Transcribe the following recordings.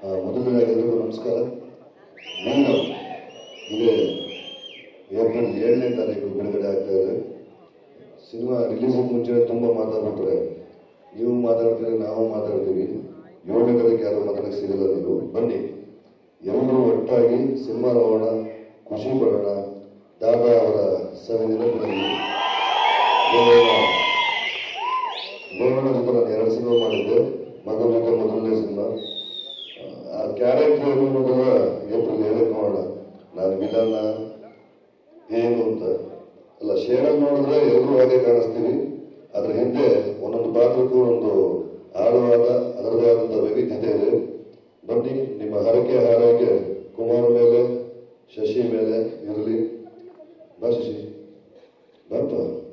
ಆ, ಮೊದಲನೇದಾಗಿ ಎಲ್ರಿಗೂ ನಮಸ್ಕಾರ ನಾನು ಇದೇ ಏಪ್ರಿಲ್ ಏಳನೇ ತಾರೀಕು ಬಿಡುಗಡೆ ಆಗ್ತಾ ಇದೆ ಸಿನಿಮಾ ರಿಲೀಸಿಗೆ ಮುಂಚೆ ತುಂಬ ಮಾತಾಡ್ಬಿಟ್ರೆ ನೀವು ಮಾತಾಡ್ತೀರಿ ನಾವು ಮಾತಾಡ್ತೀವಿ ಏಳನೇ ತಾರೀಕು ಯಾರು ಮಾತಾಡಕ್ಕೆ ಸಿಗಲ್ಲ ನೀವು ಬನ್ನಿ ಎಲ್ಲರೂ ಒಟ್ಟಾಗಿ ಸಿನಿಮಾ ನೋಡೋಣ ಖುಷಿ ಪಡೋಣ ದಾದಾ ಅವರ ಸವಿ ನೆನಪಿನಲ್ಲಿ ಗೋವಿಂದ ಗೋವಿಂದ ಜೊತೆ ನಾನು ಎರಡು ಸಿನಿಮಾ ಮಾಡಿದ್ದೆ ಮಗ ಮಗ ಮೊದಲನೇ ಸಿನಿಮಾ ಆ ಕ್ಯಾರೆಕ್ಟರ್ ಏನು ಅನ್ನೋದನ್ನ ಏಪ್ರಿಲ್ ಹೇಳಕ್ ನೋಡೋಣ ನಾನು ವಿಲನ್ನ ಏನು ಅಂತ ಅಲ್ಲ ಶೇಡಲ್ಲಿ ನೋಡಿದ್ರೆ ಎಲ್ಲರೂ ಹಾಗೆ ಕಾಣಿಸ್ತೀವಿ ಅದ್ರ ಹಿಂದೆ ಒಂದೊಂದು ಪಾತ್ರಕ್ಕೂ ಒಂದು ಆಳವಾದ ಅದರದೇ ಆದಂಥ ವೈವಿಧ್ಯತೆ ಇದೆ ಬನ್ನಿ ನಿಮ್ಮ ಹರಕೆ ಹಾರೈಕೆ ಕುಮಾರ್ ಮೇಲೆ ಶಶಿ ಮೇಲೆ ಇರಲಿ ಬಾ ಶಶಿ ಬಂತ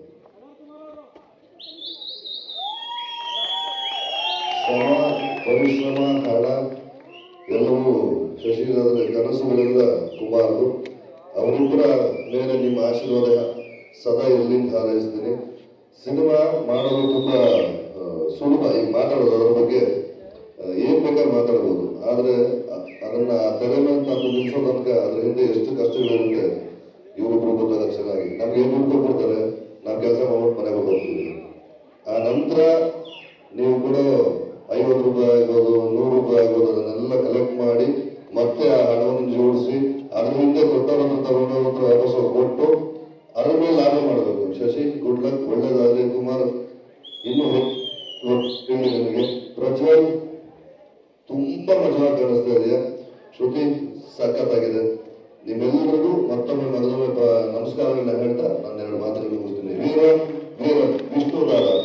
ಶ್ರಮ ಪರಿಶ್ರಮ ಹಣ ಎಲ್ಲವೂ ಶಶಿಧರ ಕನಸುಗಳೆಲ್ಲ ಕುಮಾರರು ಅವರಿಬ್ಬರ ಮೇಲೆ ನಿಮ್ಮ ಆಶೀರ್ವಾದ ಸದಾ ಇರಲಿ ಅಂತ ಹಾರೈಸ್ತೀನಿ ಸಿನಿಮಾ ಮಾಡೋದು ತುಂಬಾ ಆ, ಸುಲಭ ಈಗ ಮಾತಾಡೋದು ಅದರ ಬಗ್ಗೆ ಆ, ಏನ್ ಬೇಕಾದ್ರೆ ಮಾತಾಡ್ಬೋದು ಆದ್ರೆ ಅ- ಅದನ್ನ ಆ ತೆರೆ ಮೇಲೆ ತಂದು ನಿಲ್ಸೋ ತನಕ ಅದ್ರ ಹಿಂದೆ ಎಷ್ಟು ಕಷ್ಟಗಳಿರುತ್ತೆ ಇವರಿಬ್ರು ಗೊತ್ತಾಗ ಚೆನ್ನಾಗಿ ನಮ್ಗೆ ಏನ್ ಕೊಡ್ತಾರೆ ನಾವು ಕೆಲಸ ಮಾಡ್ಬಿಟ್ಟು ಮನೆಗೆ ಹೋಗ್ತೀವಿ ಆ ನಂತರ ನೀವು ಕೂಡ ಐವತ್ತು ರೂಪಾಯಿ ಆಗ್ಬೋದು ನೂರು ರೂಪಾಯಿ ಆಗ್ಬೋದು ಅದನ್ನೆಲ್ಲ ಕಲೆಕ್ಟ್ ಮಾಡಿ ಮತ್ತೆ ಆ ಹಣವನ್ನು ಜೋಡಿಸಿ ಅದ್ರ ಹಿಂದೆ ಕೊಟ್ಟವ್ರನ್ನ ತಗೊಂಡವ್ರ ಹತ್ರ ವಾಪಸ್ ಹೋಗಿ ಕೊಟ್ಟು ಅದ್ರ ಮೇಲೆ ಲಾಭ ಮಾಡಬೇಕು ಶಶಿ ಗುಡ್ ಲಕ್ ಒಳ್ಳೇದಾಗಲಿ ಕುಮಾರ್ ಇನ್ನೂ ಹೆಚ್ಚು ನಿಮಗೆ ಪ್ರಜ್ವಲ್ ತುಂಬಾ ಮಜವಾಗಿ ಕಾಣಿಸ್ತಾ ಇದೆಯಾ ಶ್ರುತಿ ಸಖತ್ತಾಗಿದೆ ನಿಮ್ಮೆಲ್ಲರಿಗೂ ಮತ್ತೊಮ್ಮೆ ಮಗದೊಮ್ಮೆ ಪ- ನಮಸ್ಕಾರಗಳನ್ನ ಹೇಳ್ತಾ ನಾನು ಎರಡು ಮಾತುಗಳು ಮುಗಿಸ್ತೀನಿ ವೀರ ವೀರ ವಿಷ್ಣು ದಾದ